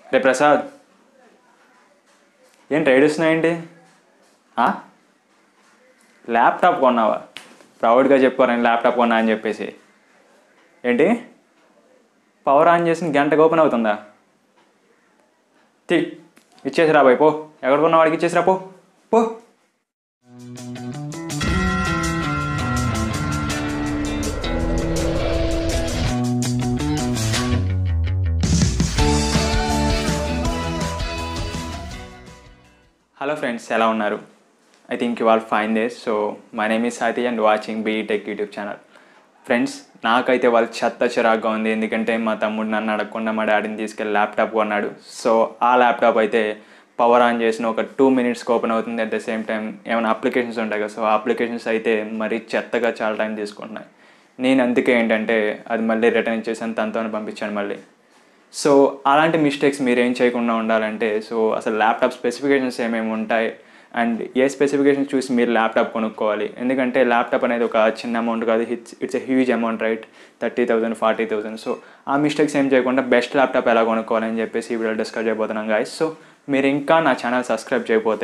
రే ప్రసాద్ ఏంటి ఏడుస్తున్నాయేంటి ఆ? ల్యాప్టాప్ కొన్నావా ప్రౌడ్గా చెప్పారు నేను ల్యాప్టాప్ కొన్నా అని చెప్పేసి ఏంటి పవర్ ఆన్ చేసిన గంటకు ఓపెన్ అవుతుందా తీ ఇచ్చేసి రా బాయ్ పో ఎక్కడ కొన్నా వాడికి ఇచ్చేసిరా పో పో హలో ఫ్రెండ్స్ ఎలా ఉన్నారు I think you all fine these so my name is Sathi and watching B tech YouTube channel friends నాకైతే వాళ్ళు చెత్త చిరాగ్గా ఉంది ఎందుకంటే మా తమ్ముడు నన్ను అడగకుండా మా డాడీని తీసుకెళ్ళి ల్యాప్టాప్ కొన్నాడు సో ఆ ల్యాప్టాప్ అయితే పవర్ ఆన్ చేసిన ఒక టూ మినిట్స్కి ఓపెన్ అవుతుంది అట్ ద సేమ్ టైం ఏమైనా అప్లికేషన్స్ ఉంటాయి కదా సో ఆ అప్లికేషన్స్ అయితే మరీ చెత్తగా చాలా టైం తీసుకుంటున్నాయి నేను అందుకే ఏంటంటే అది మళ్ళీ రిటర్న్ ఇచ్చేసాను తనతోనే పంపించాను మళ్ళీ సో అలాంటి మిస్టేక్స్ మీరు ఏం చేయకుండా ఉండాలంటే సో అసలు ల్యాప్టాప్ స్పెసిఫికేషన్స్ ఏమేమి ఉంటాయి అండ్ ఏ స్పెసిఫికేషన్స్ చూసి మీరు ల్యాప్టాప్ కొనుక్కోవాలి ఎందుకంటే ల్యాప్టాప్ అనేది ఒక చిన్న అమౌంట్ కాదు it's it's a huge amount right thirty thousand forty thousand so uh mistakes ఏం చేయకుండా బెస్ట్ ల్యాప్టాప్ ఎలా కొనుక్కోవాలని చెప్పేసి ఈ వీడియో డిస్కస్ చేయబోతున్నాం గాయస్ సో మీరు ఇంకా నా ఛానల్ సబ్స్క్రైబ్ చేయకపోతే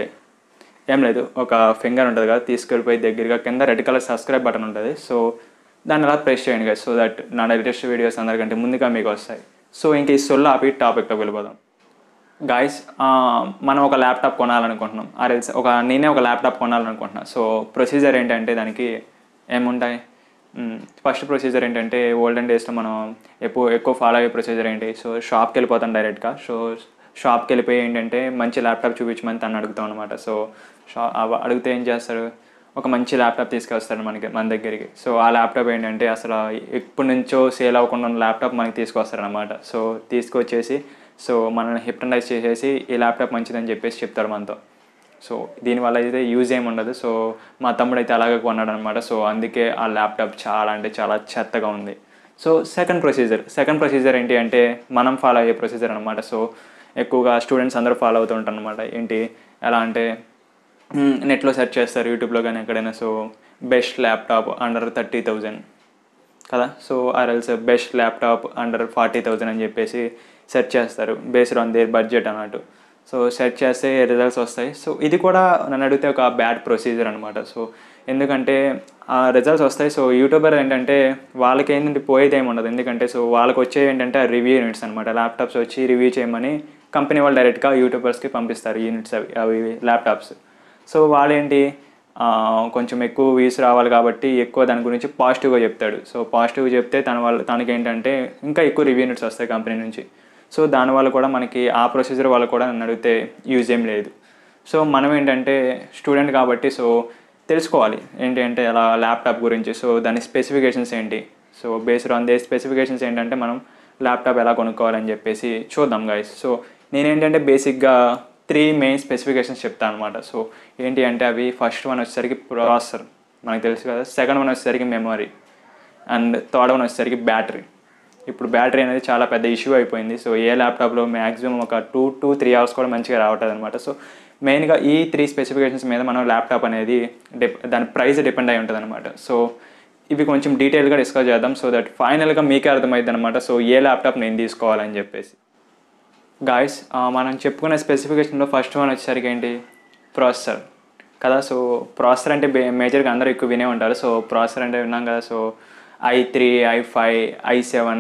ఏం లేదు ఒక ఫింగర్ ఉంటుంది కదా తీసుకెళ్ళిపోయి దగ్గరగా కింద రెడ్ కలర్ సబ్స్క్రైబ్ బటన్ ఉంటుంది సో దాన్ని అలా ప్రెస్ చేయండి కదా సో దట్ నా లేటెస్ట్ వీడియోస్ అందరికంటే ముందుగా మీకు వస్తాయి సో ఇంక ఈ సొల్లు ఆపి టాపిక్లోకి వెళ్ళిపోదాం గాయస్ మనం ఒక ల్యాప్టాప్ కొనాలనుకుంటున్నాం అరే ఒక నేనే ఒక ల్యాప్టాప్ కొనాలనుకుంటున్నాను సో ప్రొసీజర్ ఏంటంటే దానికి ఏముంటాయి ఫస్ట్ ప్రొసీజర్ ఏంటంటే ఓల్డెన్ డేస్లో మనం ఎక్కువ ఎక్కువ ఫాలో అయ్యే ప్రొసీజర్ ఏంటి సో షాప్కి వెళ్ళిపోతాం డైరెక్ట్గా సో షాప్కి వెళ్ళిపోయి ఏంటంటే మంచి ల్యాప్టాప్ చూపించమని తను అడుగుతాం అనమాట సో షా అవ- అడిగితే ఏం చేస్తారు ఒక మంచి ల్యాప్టాప్ తీసుకొస్తాడు మనకి మన దగ్గరికి సో ఆ ల్యాప్టాప్ ఏంటంటే అసలు ఎప్పటి నుంచో సేల్ అవ్వకుండా ఉన్న ల్యాప్టాప్ మనకి తీసుకొస్తారనమాట సో తీసుకొచ్చేసి సో మనల్ని హిప్టనైజ్ చేసేసి ఈ ల్యాప్టాప్ మంచిదని చెప్పేసి చెప్తారు మనతో సో దీనివల్ల అయితే యూజ్ ఏమి ఉండదు సో మా తమ్ముడు అయితే అలాగే కొన్నాడు అనమాట సో అందుకే ఆ ల్యాప్టాప్ చాలా అంటే చాలా చెత్తగా ఉంది so second procedure second procedure ఏంటి అంటే మనం ఫాలో అయ్యే ప్రొసీజర్ అనమాట సో ఎక్కువగా స్టూడెంట్స్ అందరూ ఫాలో అవుతూ ఉంటారు అనమాట ఏంటి ఎలా అంటే మ్, నెట్లో సెర్చ్ చేస్తారు యూట్యూబ్లో కానీ ఎక్కడైనా so best laptop under thirty thousand కదా so or else best laptop under forty thousand అని చెప్పేసి సెర్చ్ చేస్తారు బేస్డ్ ఆన్ దేర్ బడ్జెట్ అన్నట్టు సో సెర్చ్ చేస్తే రిజల్ట్స్ వస్తాయి సో ఇది కూడా నన్ను అడిగితే ఒక బ్యాడ్ ప్రొసీజర్ అనమాట సో ఎందుకంటే ఆ రిజల్ట్స్ వస్తాయి సో యూట్యూబర్ ఏంటంటే వాళ్ళకి ఏంటంటే పోయేది ఏమి ఉండదు ఎందుకంటే సో వాళ్ళకి వచ్చేది ఏంటంటే రివ్యూ యూనిట్స్ అనమాట ల్యాప్టాప్స్ వచ్చి రివ్యూ చేయమని కంపెనీ వాళ్ళు డైరెక్ట్గా యూట్యూబర్స్కి పంపిస్తారు యూనిట్స్ అవి అవి ల్యాప్టాప్స్ సో వాళ్ళేంటి ఆ, కొంచెం ఎక్కువ వ్యూస్ రావాలి కాబట్టి ఎక్కువ దాని గురించి పాజిటివ్గా చెప్తాడు సో పాజిటివ్గా చెప్తే తన వల్ల తనకి ఏంటంటే ఇంకా ఎక్కువ రివ్యూ యూనిట్స్ వస్తాయి కంపెనీ నుంచి సో దానివల్ల కూడా మనకి ఆ ప్రొసీజర్ వల్ల కూడా నన్ను అడిగితే యూజ్ ఏం లేదు సో మనం ఏంటంటే స్టూడెంట్ కాబట్టి సో తెలుసుకోవాలి ఏంటి అంటే అలా ల్యాప్టాప్ గురించి సో దాని స్పెసిఫికేషన్స్ ఏంటి so based on the specifications ఏంటంటే మనం ల్యాప్టాప్ ఎలా కొనుక్కోవాలని చెప్పేసి చూద్దాం గైస్ సో నేనేంటంటే బేసిక్గా త్రీ మెయిన్ స్పెసిఫికేషన్స్ చెప్తాను అనమాట సో ఏంటి అంటే అవి ఫస్ట్ వన్ వచ్చేసరికి ప్రాసెసర్ మనకు తెలుసు కదా సెకండ్ వన్ వచ్చేసరికి మెమరీ అండ్ థర్డ్ వన్ వచ్చేసరికి బ్యాటరీ ఇప్పుడు బ్యాటరీ అనేది చాలా పెద్ద ఇష్యూ అయిపోయింది సో ఏ ల్యాప్టాప్లో మ్యాక్సిమం ఒక టూ టు త్రీ అవర్స్ కూడా మంచిగా రావట్లేదు అనమాట సో మెయిన్గా ఈ త్రీ స్పెసిఫికేషన్స్ మీద మనం ల్యాప్టాప్ అనేది డిప్ దాని ప్రైస్ డిపెండ్ అయి ఉంటుంది అనమాట సో ఇవి కొంచెం డీటెయిల్గా డిస్కస్ చేద్దాం సో దట్ ఫైనల్గా మీకే అర్థమైంది అనమాట సో ఏ ల్యాప్టాప్ నేను తీసుకోవాలని చెప్పేసి గాయస్ మనం చెప్పుకునే స్పెసిఫికేషన్లో ఫస్ట్ వన్ వచ్చేసరికి ఏంటి ప్రాసెసర్ కదా సో ప్రాసెసర్ అంటే బే మేజర్గా అందరూ ఎక్కువ వినే ఉంటారు సో ప్రాసెసర్ అంటే విన్నాం కదా so I three I five I seven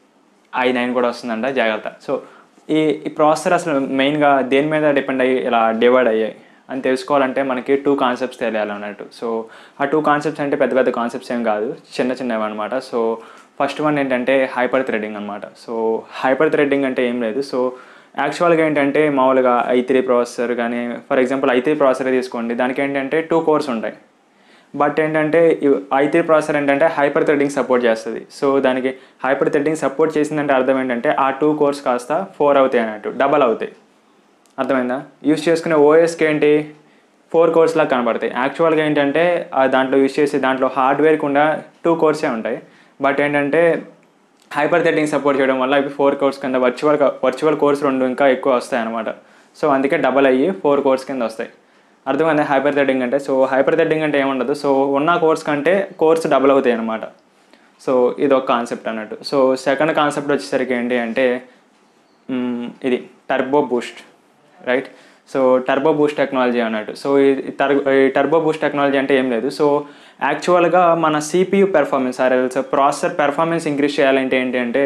I nine కూడా వస్తుందంట జాగ్రత్త సో ఈ ఈ ప్రాసెసర్ అసలు మెయిన్గా దేని మీద డిపెండ్ అయ్యి ఇలా డివైడ్ అయ్యాయి అని తెలుసుకోవాలంటే మనకి టూ కాన్సెప్ట్స్ తెలియాలి అన్నట్టు సో ఆ టూ కాన్సెప్ట్స్ అంటే పెద్ద పెద్ద కాన్సెప్ట్స్ ఏం కాదు చిన్న చిన్నవి అనమాట సో ఫస్ట్ వన్ ఏంటంటే హైపర్ థ్రెడ్డింగ్ అనమాట సో హైపర్ థ్రెడ్డింగ్ అంటే ఏం లేదు సో యాక్చువల్గా ఏంటంటే మామూలుగా ఐ త్రీ ప్రాసెసర్ కానీ for example I three processor తీసుకోండి దానికి ఏంటంటే టూ కోర్స్ ఉంటాయి బట్ ఏంటంటే ఐ త్రీ ప్రాసెసర్ ఏంటంటే హైపర్ థ్రెడ్డింగ్ సపోర్ట్ చేస్తుంది సో దానికి హైపర్ థ్రెడ్డింగ్ సపోర్ట్ చేసిందంటే అర్థం ఏంటంటే ఆ టూ కోర్స్ కాస్త ఫోర్ అవుతాయి అన్నట్టు డబల్ అవుతాయి అర్థమైందా యూస్ చేసుకునే ఓఎస్కి ఏంటి ఫోర్ కోర్స్లా కనబడతాయి యాక్చువల్గా ఏంటంటే ఆ దాంట్లో యూస్ చేసే దాంట్లో హార్డ్వేర్ కూడా టూ కోర్సే ఉంటాయి బట్ ఏంటంటే హైపర్ థ్రెడ్డింగ్ సపోర్ట్ చేయడం వల్ల ఇవి ఫోర్ కోర్స్ కింద వర్చువల్ వర్చువల్ కోర్స్ రెండు ఇంకా ఎక్కువ వస్తాయి అనమాట సో అందుకే డబల్ అయ్యి ఫోర్ కోర్స్ కింద వస్తాయి అర్థమైంది హైపర్ థ్రెడ్డింగ్ అంటే సో హైపర్ థ్రెడ్డింగ్ అంటే ఏముండదు సో ఉన్న కోర్స్ కంటే కోర్స్ డబల్ అవుతాయి అనమాట సో ఇది ఒక కాన్సెప్ట్ అన్నట్టు సో సెకండ్ కాన్సెప్ట్ వచ్చేసరికి ఏంటి అంటే ఇది turbo boost right so turbo boost technology అన్నట్టు సో ఈ టర్ ఈ టర్బో బూస్ట్ టెక్నాలజీ అంటే ఏం లేదు సో యాక్చువల్గా మన CPU performance or else processor performance increase చేయాలంటే ఏంటి అంటే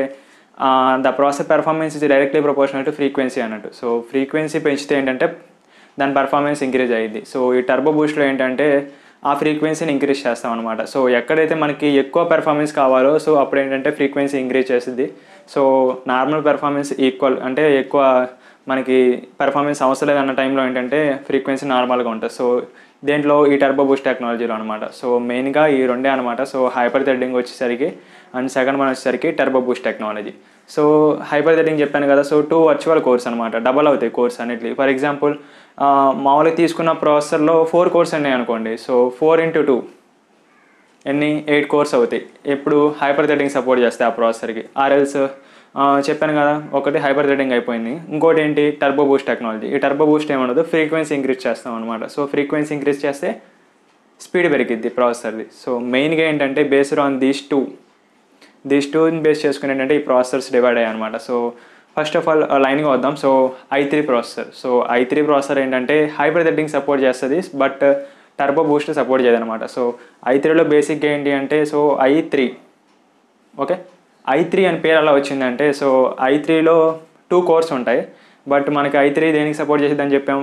the processor performance is directly proportional to frequency అన్నట్టు సో ఫ్రీక్వెన్సీ పెంచితే ఏంటంటే దాని పర్ఫార్మెన్స్ ఇంక్రీజ్ అయ్యింది సో ఈ టర్బో బూస్ట్లో ఏంటంటే ఆ ఫ్రీక్వెన్సీని ఇంక్రీజ్ చేస్తాం అనమాట సో ఎక్కడైతే మనకి ఎక్కువ పెర్ఫార్మెన్స్ కావాలో సో అప్పుడు ఏంటంటే ఫ్రీక్వెన్సీ ఇంక్రీజ్ చేస్తుంది సో నార్మల్ పెర్ఫార్మెన్స్ ఈక్వల్ అంటే ఎక్కువ మనకి పెర్ఫార్మెన్స్ అవసరం లేదన్న టైంలో ఏంటంటే ఫ్రీక్వెన్సీ నార్మల్గా ఉంటుంది సో దేంట్లో ఈ టర్బో బూస్ట్ టెక్నాలజీలో అనమాట సో మెయిన్గా ఈ రెండే అనమాట సో హైపర్ థ్రెడ్డింగ్ వచ్చేసరికి అండ్ సెకండ్ వన్ వచ్చేసరికి turbo boost technology so hyper threading చెప్పాను కదా సో టూ వర్చువల్ కోర్స్ అనమాట డబల్ అవుతాయి కోర్స్ అన్నిటి ఫర్ ఎగ్జాంపుల్ మామూలుగా తీసుకున్న ప్రాసెసర్లో ఫోర్ కోర్స్ ఉన్నాయి అనుకోండి సో ఫోర్ ఇంటూ టూ ఎన్ని ఎయిట్ కోర్స్ అవుతాయి ఎప్పుడు హైపర్ థ్రెడింగ్ సపోర్ట్ చేస్తాయి ఆ ప్రాసెసర్కి ఆర్ఎల్స్ చెప్పాను కదా ఒకటి హైపర్ థ్రెడింగ్ అయిపోయింది ఇంకోటి ఏంటి టర్బో బూస్ట్ టెక్నాలజీ ఈ టర్బో బూస్ట్ ఏమన్నదో ఫ్రీక్వెన్సీ ఇంక్రీజ్ చేస్తాం అనమాట సో ఫ్రీక్వెన్సీ ఇంక్రీజ్ చేస్తే స్పీడ్ పెరిగిద్ది ప్రాసెసర్ది సో మెయిన్గా ఏంటంటే based on these two these టూని బేస్ చేసుకుని ఏంటంటే ఈ ప్రాసెసర్స్ డివైడ్ అయ్యాయి అనమాట సో ఫస్ట్ ఆఫ్ ఆల్ లైన్గా వద్దాం so I three processor so I three processor ఏంటంటే హైపర్ థ్రెడ్డింగ్ సపోర్ట్ చేస్తుంది బట్ టర్బో బూస్ట్ సపోర్ట్ చేయదనమాట సో ఐ త్రీలో బేసిక్గా ఏంటి అంటే so I three okay I three అని పేరు అలా వచ్చిందంటే సో ఐ త్రీలో టూ కోర్స్ ఉంటాయి బట్ మనకి ఐ త్రీ దేనికి సపోర్ట్ చేసేదని చెప్పాం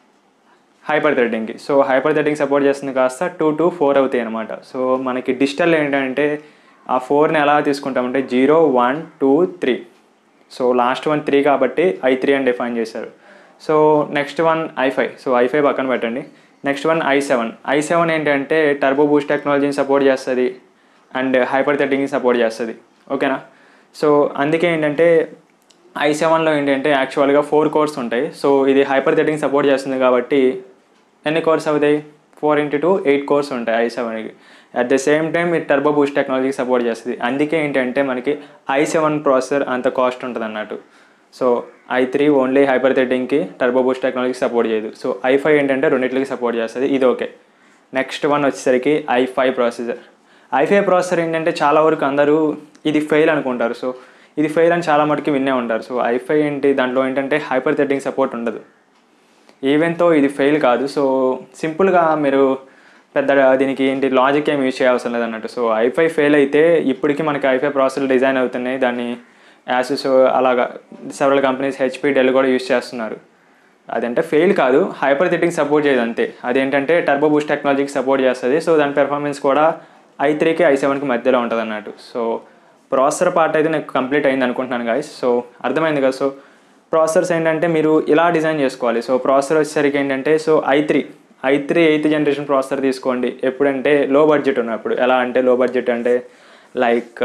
హైపర్ థ్రెడ్డింగ్కి సో హైపర్ థ్రెడ్డింగ్ సపోర్ట్ చేస్తుంది కాస్త టూ టు ఫోర్ అవుతాయి అనమాట సో మనకి డిజిటల్ ఏంటంటే ఆ ఫోర్ని ఎలా తీసుకుంటామంటే zero one two three so last one three కాబట్టి ఐ త్రీ అని డిఫైన్ చేశారు so next one I five so I five పక్కన పెట్టండి next one I seven I seven ఏంటంటే టర్బో బూస్ట్ టెక్నాలజీని సపోర్ట్ చేస్తుంది అండ్ హైపర్ థ్రెడ్డింగ్ని సపోర్ట్ చేస్తుంది ఓకేనా సో అందుకే ఏంటంటే ఐ సెవెన్లో ఏంటంటే యాక్చువల్గా ఫోర్ కోర్స్ ఉంటాయి సో ఇది హైపర్ థ్రెడ్డింగ్ సపోర్ట్ చేస్తుంది కాబట్టి ఎన్ని కోర్స్ అవుతాయి four into two eight cores ఉంటాయి ఐ సెవెన్కి అట్ ద సేమ్ టైం ఇది టర్బో బూస్ట్ టెక్నాలజీకి సపోర్ట్ చేస్తుంది అందుకే ఏంటంటే మనకి ఐ సెవెన్ ప్రాసెసర్ అంత కాస్ట్ ఉంటుంది అన్నట్టు so I three only hyper థ్రెడ్డింగ్కి టర్బో బూస్ట్ టెక్నాలజీకి సపోర్ట్ చేయదు సో ఐ ఫైవ్ ఏంటంటే రెండింటికి సపోర్ట్ చేస్తుంది ఇది ఓకే నెక్స్ట్ వన్ వచ్చేసరికి I five processor I five processor ఏంటంటే చాలా వరకు అందరూ ఇది ఫెయిల్ అనుకుంటారు సో ఇది ఫెయిల్ అని చాలా మటుకు విన్నే ఉంటారు సో ఐ ఫైవ్ ఏంటి దాంట్లో ఏంటంటే హైపర్ థ్రెడ్డింగ్ సపోర్ట్ ఉండదు ఈవెన్తో ఇది ఫెయిల్ కాదు సో సింపుల్గా మీరు పెద్ద దీనికి ఏంటి లాజిక్ ఏం యూజ్ చేయవసరం లేదు అన్నట్టు సో ఐఫై ఫెయిల్ అయితే ఇప్పటికీ మనకి ఐఫై ప్రాసెసర్ డిజైన్ అవుతున్నాయి దాన్ని యాసెస్ అలాగా సెవెరల్ కంపెనీస్ హెచ్పి డెల్ కూడా యూజ్ చేస్తున్నారు అదంటే ఫెయిల్ కాదు హైపర్ థిట్టింగ్ సపోర్ట్ చేయదు అంతే అదేంటంటే టర్బో బూస్ట్ టెక్నాలజీకి సపోర్ట్ చేస్తుంది సో దాని పెర్ఫార్మెన్స్ కూడా ఐ త్రీకి ఐ సెవెన్కి మధ్యలో ఉంటుంది అన్నట్టు సో ప్రాసెసర్ పార్ట్ అయితే నాకు కంప్లీట్ అయింది అనుకుంటున్నాను గాయస్ సో అర్థమైంది కదా సో ప్రాసెసర్స్ ఏంటంటే మీరు ఇలా డిజైన్ చేసుకోవాలి సో ప్రాసెసర్ వచ్చేసరికి ఏంటంటే so I three I three eighth generation processor తీసుకోండి ఎప్పుడంటే లో బడ్జెట్ ఉన్నప్పుడు ఎలా అంటే లో బడ్జెట్ అంటే లైక్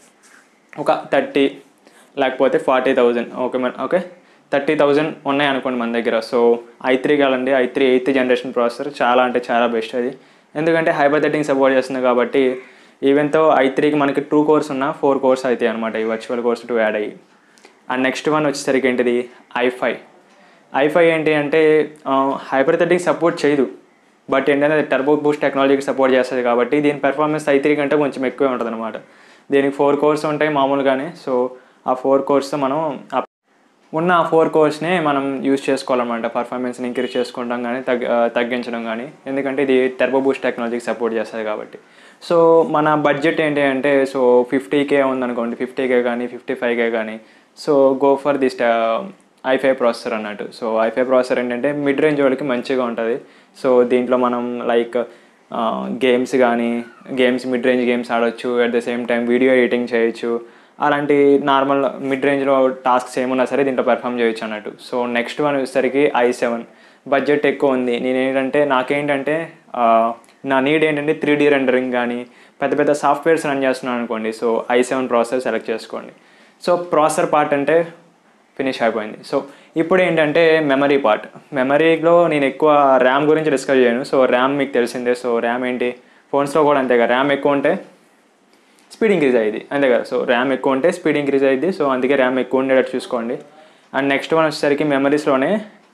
ఒక థర్టీ లేకపోతే ఫార్టీ థౌజండ్ ఓకే మన ఓకే థర్టీ థౌజండ్ ఉన్నాయి అనుకోండి మన దగ్గర సో ఐ త్రీ కావాలండి I three eighth generation processor చాలా అంటే చాలా బెస్ట్ అది ఎందుకంటే హైపర్ సపోర్ట్ చేస్తుంది కాబట్టి ఈవెన్తో ఐ త్రీకి మనకి టూ కోర్స్ ఉన్న ఫోర్ కోర్స్ అవుతాయి అనమాట ఈ వర్చువల్ కోర్స్ టూ యాడ్ అయ్యి అండ్ నెక్స్ట్ వన్ వచ్చేసరికి ఏంటిది ఐ ఫైవ్ ఐ ఫైవ్ ఏంటి అంటే హైపర్ సపోర్ట్ చేయదు బట్ ఏంటంటే అది టర్బో బూస్ట్ టెక్నాలజీకి సపోర్ట్ చేస్తుంది కాబట్టి దీని పెర్ఫార్మెన్స్ ఐ త్రీ కంటే కొంచెం ఎక్కువే ఉంటుంది అనమాట దీనికి ఫోర్ కోర్స్ ఉంటాయి మామూలుగానే సో ఆ ఫోర్ కోర్స్ మనం ఆ- ఉన్న ఆ ఫోర్ కోర్స్ని మనం యూజ్ చేసుకోవాలన్నమాట పర్ఫార్మెన్స్ని ఇంక్రీజ్ చేసుకుంటాం కానీ తగ్గ తగ్గించడం కానీ ఎందుకంటే ఇది టర్బో బూస్ట్ టెక్నాలజీకి సపోర్ట్ చేస్తుంది కాబట్టి సో మన బడ్జెట్ ఏంటి అంటే సో ఫిఫ్టీ కే ఉందనుకోండి ఫిఫ్టీ కే కానీ ఫిఫ్టీ ఫైవ్ కే కానీ so go for this I five processor అన్నట్టు సో ఐఫై ప్రాసెసర్ ఏంటంటే మిడ్ రేంజ్ వాళ్ళకి మంచిగా ఉంటుంది సో దీంట్లో మనం లైక్ గేమ్స్ కానీ గేమ్స్ మిడ్ రేంజ్ గేమ్స్ ఆడొచ్చు at the same time video editing చేయొచ్చు అలాంటి నార్మల్ మిడ్ రేంజ్లో టాస్క్స్ ఏమున్నా సరే దీంట్లో పెర్ఫామ్ చేయొచ్చు అన్నట్టు సో నెక్స్ట్ వన్ వచ్చేసరికి ఐ సెవెన్ బడ్జెట్ ఎక్కువ ఉంది నేను ఏంటంటే నాకేంటంటే ఆ, నా నీడ్ ఏంటంటే త్రీ డీ రెండరింగ్ కానీ పెద్ద పెద్ద సాఫ్ట్వేర్స్ రన్ చేస్తున్నాను అనుకోండి so I seven processor select చేసుకోండి సో ప్రాసెసర్ పార్ట్ అంటే ఫినిష్ అయిపోయింది సో ఇప్పుడు ఏంటంటే మెమరీ పార్ట్ మెమరీలో నేను ఎక్కువ ర్యామ్ గురించి డిస్కస్ చేయను సో ర్యామ్ మీకు తెలిసిందే సో ర్యామ్ ఏంటి ఫోన్స్లో కూడా అంతే కదా ర్యామ్ ఎక్కువ ఉంటే స్పీడ్ ఇంక్రీజ్ అయ్యింది అంతే కదా సో ర్యామ్ ఎక్కువ ఉంటే స్పీడ్ ఇంక్రీజ్ అయ్యింది సో అందుకే ర్యామ్ ఎక్కువ ఉండేటట్టు చూసుకోండి అండ్ నెక్స్ట్ వన్ వచ్చేసరికి మెమరీస్లోనే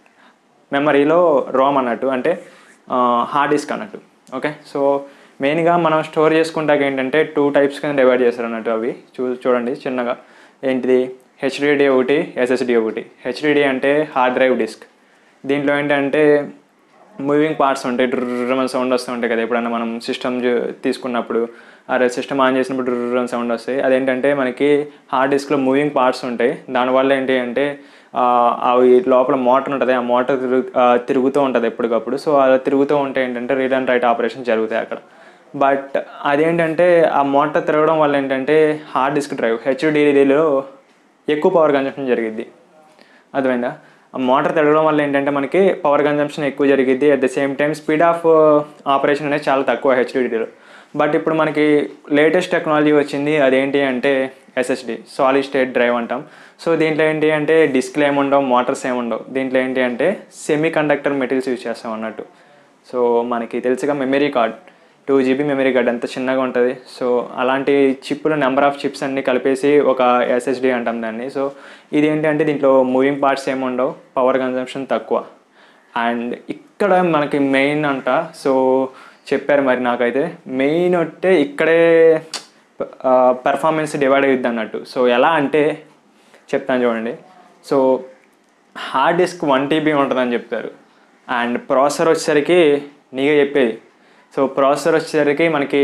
మెమరీలో రోమ్ అన్నట్టు అంటే హార్డ్ డిస్క్ అన్నట్టు ఓకే సో మెయిన్గా మనం స్టోర్ చేసుకుంటాక ఏంటంటే టూ టైప్స్ కింద డివైడ్ చేస్తారు అన్నట్టు అవి చూ చూడండి చిన్నగా ఏంటిది హెచ్డిడి ఒకటి ఎస్ఎస్డి ఒకటి హెచ్డిడి అంటే హార్డ్ డ్రైవ్ డిస్క్ దీంట్లో ఏంటంటే మూవింగ్ పార్ట్స్ ఉంటాయి డ్రమ్ సౌండ్ వస్తూ ఉంటాయి కదా ఎప్పుడన్నా మనం సిస్టమ్ తీసుకున్నప్పుడు అరే సిస్టమ్ ఆన్ చేసినప్పుడు డ్రమ్ సౌండ్ వస్తాయి అదేంటంటే మనకి హార్డ్ డిస్క్లో మూవింగ్ పార్ట్స్ ఉంటాయి దానివల్ల ఏంటి అంటే ఆ, అవి లోపల మోటార్ ఉంటుంది ఆ మోటార్ తిరుగు ఆ, తిరుగుతూ ఉంటుంది ఎప్పటికప్పుడు సో అలా తిరుగుతూ ఉంటే ఏంటంటే రీడ్ అండ్ రైట్ ఆపరేషన్ జరుగుతాయి అక్కడ బట్ అదేంటంటే ఆ మోటార్ తిరగడం వల్ల ఏంటంటే హార్డ్ డిస్క్ డ్రైవ్ హెచ్డిడిలో ఎక్కువ పవర్ కన్జంప్షన్ జరిగిద్ది అర్థమైందా ఆ మోటార్ తిరగడం వల్ల ఏంటంటే మనకి పవర్ కన్జంప్షన్ ఎక్కువ జరిగిద్ది at the same time speed of operation అనేది చాలా తక్కువ హెచ్డిడిలో బట్ ఇప్పుడు మనకి లేటెస్ట్ టెక్నాలజీ వచ్చింది అదేంటి అంటే ఎస్ఎస్డి సాలిడ్ స్టేట్ డ్రైవ్ అంటాం సో దీంట్లో ఏంటి అంటే డిస్క్లు ఏముండవు మోటార్స్ ఏముండవు దీంట్లో ఏంటి అంటే సెమీ కండక్టర్ మెటీరియల్స్ యూజ్ చేస్తాం అన్నట్టు సో మనకి తెలుసుగా memory card two GB memory card ఎంత చిన్నగా ఉంటుంది సో అలాంటి చిప్పులు నెంబర్ ఆఫ్ చిప్స్ అన్ని కలిపేసి ఒక ఎస్ఎస్డి అంటాం దాన్ని సో ఇది ఏంటంటే దీంట్లో మూవింగ్ పార్ట్స్ ఏమి ఉండవు పవర్ కన్జంప్షన్ తక్కువ అండ్ ఇక్కడ మనకి మెయిన్ అంట సో చెప్పారు మరి నాకైతే మెయిన్ అంటే ఇక్కడే పెర్ఫార్మెన్స్ డివైడ్ అయ్యిద్ది అన్నట్టు సో ఎలా అంటే చెప్తాను చూడండి so hard disk one TB ఉంటుందని చెప్తారు అండ్ ప్రాసెసర్ వచ్చేసరికి నీగా చెప్పేది సో ప్రాసెసర్ వచ్చేసరికి మనకి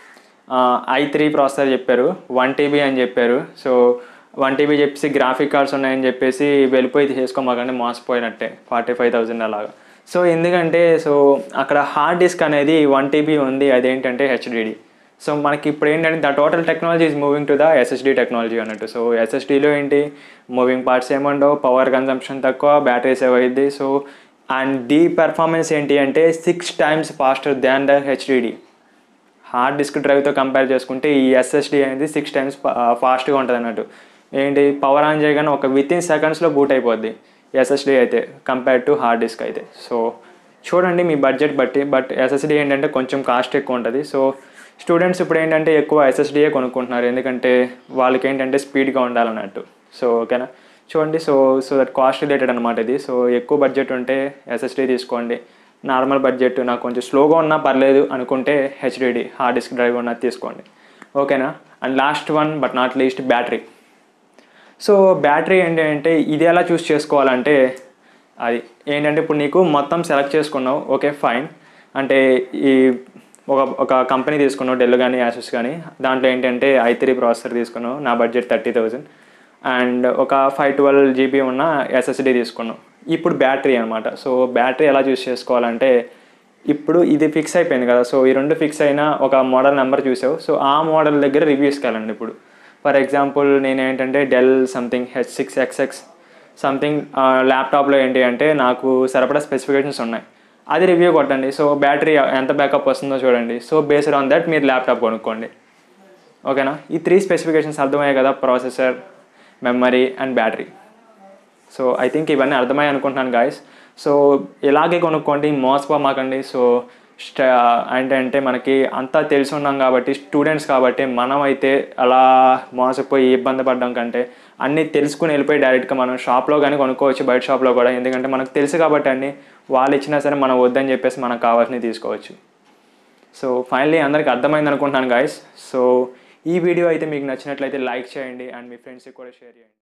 ఐ త్రీ ప్రాసెసర్ చెప్పారు వన్ టీబీ అని చెప్పారు సో వన్ టీబీ చెప్పేసి గ్రాఫిక్ కార్డ్స్ ఉన్నాయని చెప్పేసి వెళ్ళిపోయి చేసుకోమాకండి మోసపోయినట్టే ఫార్టీ ఫైవ్ థౌజండ్ అలాగా సో ఎందుకంటే సో అక్కడ హార్డ్ డిస్క్ అనేది వన్ టీబీ ఉంది అదేంటంటే హెచ్డిడి సో మనకి ఇప్పుడు ఏంటంటే the total technology is moving to the SSD technology అన్నట్టు సో ఎస్ఎస్డిలో ఏంటి మూవింగ్ పార్ట్స్ ఏముండవు పవర్ కన్సంప్షన్ తక్కువ బ్యాటరీ సేవ్ అయ్యిద్ది సో అండ్ ది పెర్ఫార్మెన్స్ ఏంటి అంటే six times faster than the HDD hard disk డ్రైవ్తో కంపేర్ చేసుకుంటే ఈ ఎస్ఎస్డి అనేది సిక్స్ టైమ్స్ ఫాస్ట్గా ఉంటుంది అన్నట్టు ఏంటి పవర్ ఆన్ చేయగానే ఒక విత్ ఇన్ సెకండ్స్లో బూట్ అయిపోద్ది ఎస్ఎస్డి అయితే కంపేర్ టు హార్డ్ డిస్క్ అయితే సో చూడండి మీ బడ్జెట్ బట్టి బట్ ఎస్ఎస్డి ఏంటంటే కొంచెం కాస్ట్ ఎక్కువ ఉంటుంది సో స్టూడెంట్స్ ఇప్పుడు ఏంటంటే ఎక్కువ ఎస్ఎస్డియే కొనుక్కుంటున్నారు ఎందుకంటే వాళ్ళకి ఏంటంటే స్పీడ్గా ఉండాలన్నట్టు సో ఓకేనా చూడండి so so that cost related అనమాట ఇది సో ఎక్కువ బడ్జెట్ ఉంటే ఎస్ఎస్డి తీసుకోండి నార్మల్ బడ్జెట్ నాకు కొంచెం స్లోగా ఉన్నా పర్లేదు అనుకుంటే హెచ్డిడి హార్డ్ డిస్క్ డ్రైవ్ ఉన్నది తీసుకోండి ఓకేనా and last one but not least battery so battery ఏంటి అంటే ఇది ఎలా చూస్ చేసుకోవాలంటే అది ఏంటంటే ఇప్పుడు నీకు మొత్తం సెలెక్ట్ చేసుకున్నావు ఓకే ఫైన్ అంటే ఈ ఒక ఒక కంపెనీ తీసుకున్నావు డెల్ కానీ యాసెస్ కానీ దాంట్లో ఏంటంటే ఐ త్రీ ప్రాసెసర్ తీసుకున్నావు నా బడ్జెట్ థర్టీ థౌజండ్ అండ్ ఒక ఫైవ్ ట్వెల్వ్ జీబీ ఉన్న ఎస్ఎస్డి తీసుకున్నాం ఇప్పుడు బ్యాటరీ అనమాట సో బ్యాటరీ ఎలా చూస్ చేసుకోవాలంటే ఇప్పుడు ఇది ఫిక్స్ అయిపోయింది కదా సో ఈ రెండు ఫిక్స్ అయిన ఒక మోడల్ నెంబర్ చూసావు సో ఆ మోడల్ దగ్గర రివ్యూస్కి వెళ్ళండి ఇప్పుడు ఫర్ ఎగ్జాంపుల్ నేను ఏంటంటే Dell something H six XX something ల్యాప్టాప్లో ఏంటి అంటే నాకు సరిపడా స్పెసిఫికేషన్స్ ఉన్నాయి అది రివ్యూ కొట్టండి సో బ్యాటరీ ఎంత బ్యాకప్ వస్తుందో చూడండి సో బేస్డ్ ఆన్ దట్ మీరు ల్యాప్టాప్ కొనుక్కోండి ఓకేనా ఈ త్రీ స్పెసిఫికేషన్స్ అర్థమయ్యాయి కదా processor memory and battery so I think ఇవన్నీ అర్థమయ్యాయి అనుకుంటున్నాను గాయస్ సో ఇలాగే కొనుక్కోండి మోసపోమాకండి సో స్ట ఏంటంటే మనకి అంతా తెలిసి ఉన్నాం కాబట్టి స్టూడెంట్స్ కాబట్టి మనం అయితే అలా మోసపోయి ఇబ్బంది పడడం కంటే అన్నీ తెలుసుకుని వెళ్ళిపోయి డైరెక్ట్గా మనం షాప్లో కానీ కొనుక్కోవచ్చు బయట షాప్లో కూడా ఎందుకంటే మనకు తెలుసు కాబట్టి అన్నీ వాళ్ళు ఇచ్చినా సరే మనం వద్దని చెప్పేసి మనకు కావాల్సినవి తీసుకోవచ్చు సో ఫైనలీ అందరికి అర్థమైంది అనుకుంటున్నాను గాయస్ సో ఈ వీడియో అయితే మీకు నచ్చినట్లయితే లైక్ చేయండి అండ్ మీ ఫ్రెండ్స్కి కూడా షేర్ చేయండి